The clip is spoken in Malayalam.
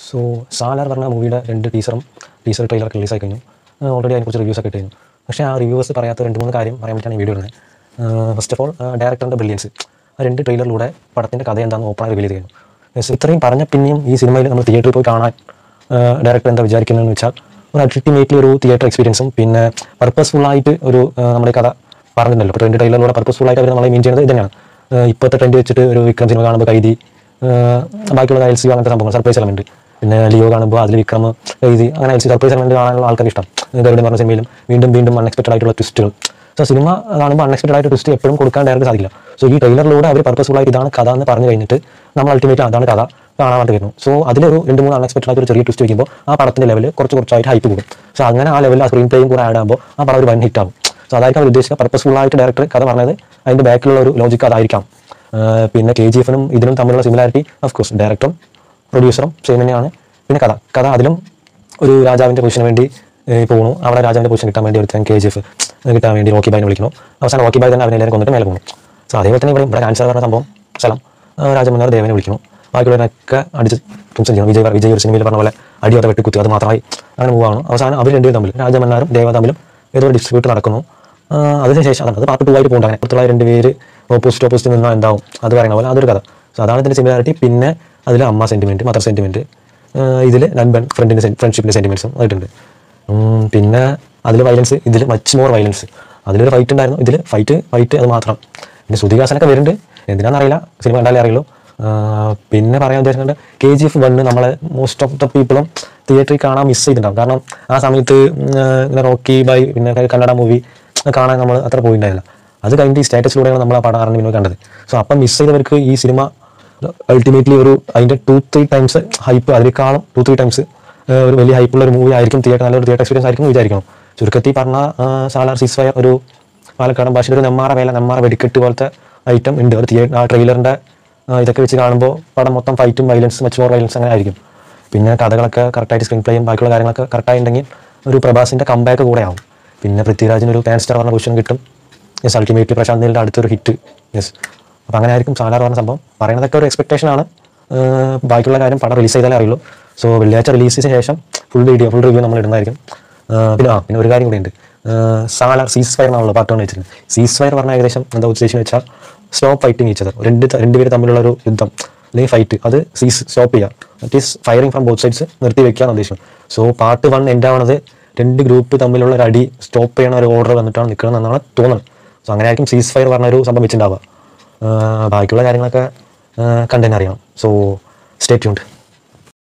സോ സാലാർ പറഞ്ഞ മൂവിയുടെ രണ്ട് ടീസറും ടീസർ ട്രെയിലറൊക്കെ റിലീസായി കഴിഞ്ഞു ഓൾറെഡി അതിനെക്കുറിച്ച് റിവ്യൂസ് ഒക്കെ ഇട്ടിരുന്നു പക്ഷേ ആ റിവ്യൂവേഴ്സ് പറയാത്ത രണ്ട് മൂന്ന് കാര്യം പറയാൻ വേണ്ടിയിട്ടാണ് ഈ വീഡിയോ ഇടുന്നത് ഫസ്റ്റ് ഓഫ് ഓൾ ഡയറക്ടറിൻ്റെ ബ്രില്യൻസ് ആ രണ്ട് ട്രെയിലറിലൂടെ പടത്തിൻ്റെ കഥ എന്താണെന്ന് ഓപ്പണായി റിവീൽ ചെയ്യുന്നു Yes, ഇത്രയും പറഞ്ഞ പിന്നെയും ഈ സിനിമയിൽ നമ്മൾ തിയേറ്ററിൽ പോയി കാണാൻ ഡയറക്ടർ എന്താ വിചാരിക്കുന്നതെന്ന് വെച്ചാൽ ഒരു അൾട്ടിമേറ്റ്ലി ഒരു തിയേറ്റർ എക്സ്പീരിയൻസും പിന്നെ പർപ്പസ്ഫുള്ളായിട്ട് ഒരു ആ, നമ്മുടെ കഥ പറഞ്ഞിട്ടുണ്ടല്ലോ ഇപ്പോൾ ട്രെൻഡ് ട്രെയിലറിലൂടെ പർപ്പസ്ഫുള്ളായിട്ട് അവർ നമ്മളെ മീൻ ചെയ്യുന്നത് ഇത് തന്നെയാണ് ആ, ഇപ്പോഴത്തെ ട്രെൻഡ് വെച്ചിട്ട് ഒരു വിക്രം സിനിമ കാണുമ്പോൾ കൈതി ആ, ബാക്കിയുള്ള എൽ സി അങ്ങനത്തെ സംഭവങ്ങൾ സർപ്രൈസ് എലമെന്റ് പിന്നെ ലിയോ കാണുമ്പോൾ അതിൽ വിക്രം കൈതി അങ്ങനെ എൽ സി സർപ്രൈസ് എലമെന്റ് കാണാനുള്ള ആൾക്കാർക്ക് ഇഷ്ടം ഗരുഡൻ പറഞ്ഞ സിനിമയിലും വീണ്ടും വീണ്ടും അൺഎക്സ്പെക്ടഡ് ആയിട്ടുള്ള ട്വിസ്റ്റുകൾ സോ സിനിമ കാണുമ്പോൾ അൺഎക്സ്പെക്ടഡ് ആയിട്ട് ട്വിസ്റ്റ് എപ്പോഴും കൊടുക്കാൻ ഡയറക്റ്റ് സാധിക്കില്ല സോ ഈ ട്രെയിലറിലൂടെ അവർ പർപ്പസ്ഫുൾ ആയിട്ട് ഇതാണ് കഥ എന്ന് പറഞ്ഞു കഴിഞ്ഞിട്ട് നമ്മൾ അൾട്ടിമേറ്റ് അതാണ് കഥ കാണാനായിട്ട് വരുന്നു സോ അതിലൊരു രണ്ട് മൂന്ന് അൺഎക്സ്പെക്ടഡ് ആയിട്ട് ഒരു ചെറിയ ട്വിസ്റ്റ് വയ്ക്കുമ്പോൾ ആ പടത്തിന്റെ ലെവൽ കുറച്ച് കുറച്ചായിട്ട് ഹൈപ്പ് കൂടും സോ അങ്ങനെ ആ ലെവലിൽ ആ സ്ക്രീൻ പ്ലേയും കൂടെ ആഡ് ആകുമ്പോൾ ആ പടം ഒരു വൻ ഹിറ്റ് ആകും സോ അതായിരിക്കും അവർ ഉദ്ദേശിച്ച പർപ്പസ്ഫുൾ ആയിട്ട് ഡയറക്ടർ കഥ പറഞ്ഞത് അതിന്റെ ബാക്കിലുള്ള ഒരു ലോജിക്ക് അതായിരിക്കാം ആഹ് പിന്നെ കെ ജി എഫിനും ഇതിനും തമ്മിലുള്ള സിമിലാരിറ്റി ഓഫ് കോഴ്സ് ഡയറക്ടറും പ്രൊഡ്യൂസറും സെയിം തന്നെയാണ് പിന്നെ കഥ കഥ അതിലും ഒരു രാജാവിന്റെ പൊസിഷന് വേണ്ടി ഏഹ് പോകുന്നു അവിടെ രാജാവിന്റെ പൊസിഷൻ കിട്ടാൻ വേണ്ടി ഒരുത്തൻ കെ ജി എഫ് കിട്ടാൻ വേണ്ടി റോക്കി ബായിനെ വിളിക്കുന്നു അവസാനം റോക്കി ബായ് തന്നെ അവനെ എല്ലാവരും കൊന്നിട്ട് മേലെ പോകുന്നു സോ അതേപോലെ തന്നെ ഇവിടെ ഇവിടെ ക്യാൻസർ പറഞ്ഞ സംഭവം സ്ഥലം ആഹ് രാജമന്നാർ ദേവനെ വിളിക്കുന്നു ബാക്കിയുള്ളവരൊക്കെ അടിച്ച് തുംസം ചെയ്യണം വിജയ് വിജയ് ഒരു സിനിമയിൽ പറഞ്ഞ പോലെ അടിയോടെ വെട്ടിക്കുത്തി അത് മാത്രമായി അങ്ങനെ മൂവാണ് അവസാനം അവർ രണ്ടുപേരും തമ്മിൽ രാജമന്നാരും ദേവ തമ്മിലും ഏതോ ഒരു ഡിസ്ട്രിബ്യൂട്ട് നടക്കുന്നു ആഹ് അതിനുശേഷം അതാണ് അത് പാർട്ട് ടു ആയിട്ട് പോകുന്നുണ്ട് അങ്ങനെ പുറത്തുള്ള രണ്ട് പേര് ഓപ്പോസിറ്റ് ഓപ്പോസിറ്റ് നിന്നാൽ എന്താവും അത് പറയുന്ന പോലെ അതൊരു കഥ സോ അതാണ് ഇതിന്റെ സിമിലാരിറ്റി പിന്നെ അതിൽ അമ്മ സെന്റിമെന്റ് മദർ സെന്റിമെന്റ് ഇതിൽ നൻപൻ ഫ്രണ്ടിന്റെ ഫ്രണ്ട്ഷിപ്പിന്റെ സെന്റിമെന്റ്സും ആയിട്ടുണ്ട് ഉം, പിന്നെ അതിൽ വയലൻസ് ഇതിൽ മച്ച് മോർ വയലൻസ് അതിലൊരു ഫൈറ്റ് ഉണ്ടായിരുന്നു ഇതിൽ ഫൈറ്റ് ഫൈറ്റ് അത് മാത്രം പിന്നെ ശ്രുതികാസനൊക്കെ വരുന്നുണ്ട് എന്തിനാണെന്നറിയില്ല സിനിമ കണ്ടാലേ അറിയുള്ളൂ ആഹ് പിന്നെ പറയാൻ ഉദ്ദേശിക്കുന്നുണ്ട് കെ ജി എഫ് വണ്ണ് നമ്മളെ മോസ്റ്റ് ഓഫ് ദ പീപ്പിളും തിയേറ്ററിൽ കാണാൻ മിസ് ചെയ്തിട്ടുണ്ടാവും കാരണം ആ സമയത്ത് ഉം, ആഹ് ഇങ്ങനെ റോക്കി ബൈ പിന്നെ കന്നഡ മൂവി കാണാൻ നമ്മൾ അത്ര പോയിട്ടുണ്ടായില്ല അത് കഴിഞ്ഞിട്ട് ഈ സ്റ്റാറ്റസിലൂടെയാണ് നമ്മൾ ആ പടം അറിഞ്ഞ് പിന്നെ കണ്ടത് സോ അപ്പം മിസ് ചെയ്തവർക്ക് ഈ സിനിമ അൾട്ടിമേറ്റ്ലി ഒരു അതിന്റെ ടു ത്രീ ടൈംസ് ഹൈപ്പ് അതിനേക്കാളും ടു ത്രീ ടൈംസ് ഒരു വലിയ ഹൈപ്പുള്ള ഒരു മൂവി ആയിരിക്കും തിയേറ്റർ നല്ലൊരു തിയേറ്റർ എക്സ്പീരിയൻസ് ആയിരിക്കും എന്ന് വിചാരിക്കണം ചുരുക്കത്തിൽ പറഞ്ഞ സാലാർ സീസ് ഫയർ ഒരു പാലക്കാടൻ ഭാഷയിൽ ഒരു നെമ്മാറ വേല നെമ്മാറ വെടിക്കെട്ട് പോലത്തെ ഐറ്റം ഉണ്ട് ഒരു തിയേറ്റർ ആ ട്രെയിലറിന്റെ ഇതൊക്കെ വെച്ച് കാണുമ്പോൾ പടം മൊത്തം ഫൈറ്റും വയലൻസ് മച്ച് മോർ വയലൻസ് അങ്ങനെ ആയിരിക്കും പിന്നെ കഥകളൊക്കെ കറക്റ്റായിട്ട് സ്ക്രീൻ പ്ലേയും ബാക്കിയുള്ള കാര്യങ്ങളൊക്കെ കറക്റ്റായിട്ടുണ്ടെങ്കിൽ ഒരു പ്രഭാസിന്റെ കമ്പാക്ക് കൂടെ ആവും പിന്നെ പൃഥ്വിരാജിന് ഒരു പാൻ സ്റ്റാർ പറഞ്ഞ പൊസിഷൻ കിട്ടും യെസ് അൾട്ടിമേറ്റ്ലി പ്രശാന്ത് നീലിന്റെ അടുത്തൊരു ഹിറ്റ് യെസ് അപ്പോൾ അങ്ങനെ ആയിരിക്കും സാലാർ പറഞ്ഞ സംഭവം പറയുന്നതൊക്കെ ഒരു എക്സ്പെക്ടേഷൻ ആണ് ഏഹ് ബാക്കിയുള്ള കാര്യം പടം റിലീസ് ചെയ്താലേ അറിയുള്ളൂ സോ വെള്ളിയാഴ്ച റിലീസിന് ശേഷം ഫുൾ വീഡിയോ ഫുൾ റിവ്യൂ നമ്മൾ ഇടുന്നതായിരിക്കും ഏഹ് പിന്നെ ആ പിന്നെ ഒരു കാര്യം കൂടി ഉണ്ട് സാലാർ സീസ് ഫയർ എന്നാണല്ലോ പാർട്ട് വൺ വെച്ചിരുന്നത് സീസ് ഫയർ പറഞ്ഞ ഏകദേശം എന്താ ഉദ്ദേശിച്ച് വെച്ചാൽ സ്റ്റോപ്പ് ഫൈറ്റിംഗ് ഈച്ചത് രണ്ട് ത- രണ്ടുപേര് തമ്മിലുള്ള ഒരു യുദ്ധം അല്ലെങ്കിൽ ഫൈറ്റ് അത് സീസ് സ്റ്റോപ്പ് ചെയ്യുക that is firing from both sides നിർത്തി വെക്കുകയാണ് ഉദ്ദേശം സോ പാർട്ട് വൺ എൻ്റെ ആവണത് രണ്ട് ഗ്രൂപ്പ് തമ്മിലുള്ള ഒരു അടി സ്റ്റോപ്പ് ചെയ്യണ ഒരു ഓർഡർ വന്നിട്ടാണ് നിൽക്കുന്നത് എന്നാണ് തോന്നുന്നത് സോ അങ്ങനെ ആയിരിക്കും സീസ് ഫയർ പറഞ്ഞ ഒരു സംഭവം വെച്ചിട്ടുണ്ടാവുക ആഹ് ബാക്കിയുള്ള കാര്യങ്ങളൊക്കെ കണ്ടന്റ് അറിയണം സോ സ്റ്റേ ട്യൂൺഡ്